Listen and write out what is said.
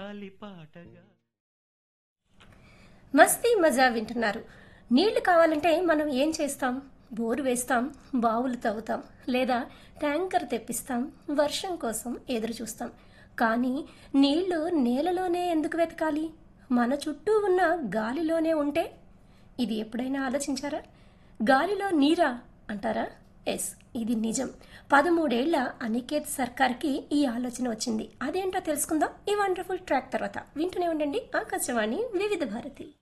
గాలి పాటగా మస్తీ మజా వింటున్నారు నీళ్లు కావాలంటే మనం ఏం చేస్తాం బోరు వేస్తాం బావులు తవ్వుతాం లేదా ట్యాంకర్ తెప్పిస్తాం వర్షం కోసం ఎదురు చూస్తాం కానీ నీళ్లు నేలలోనే ఎందుకు వెతకాలి మన చుట్టూ ఉన్న గాలిలోనే ఉంటే ఇది ఎప్పుడైనా ఆలోచించారా గాలిలో నీరా అంటారా ఎస్ ఇది నిజం పదమూడేళ్ల అనికేత్ సర్కార్కి ఈ ఆలోచన వచ్చింది అదేంటో తెలుసుకుందాం ఈ వండర్ఫుల్ ట్రాక్ తర్వాత వింటూనే ఉండండి ఆకాశవాణి వివిధ భారతి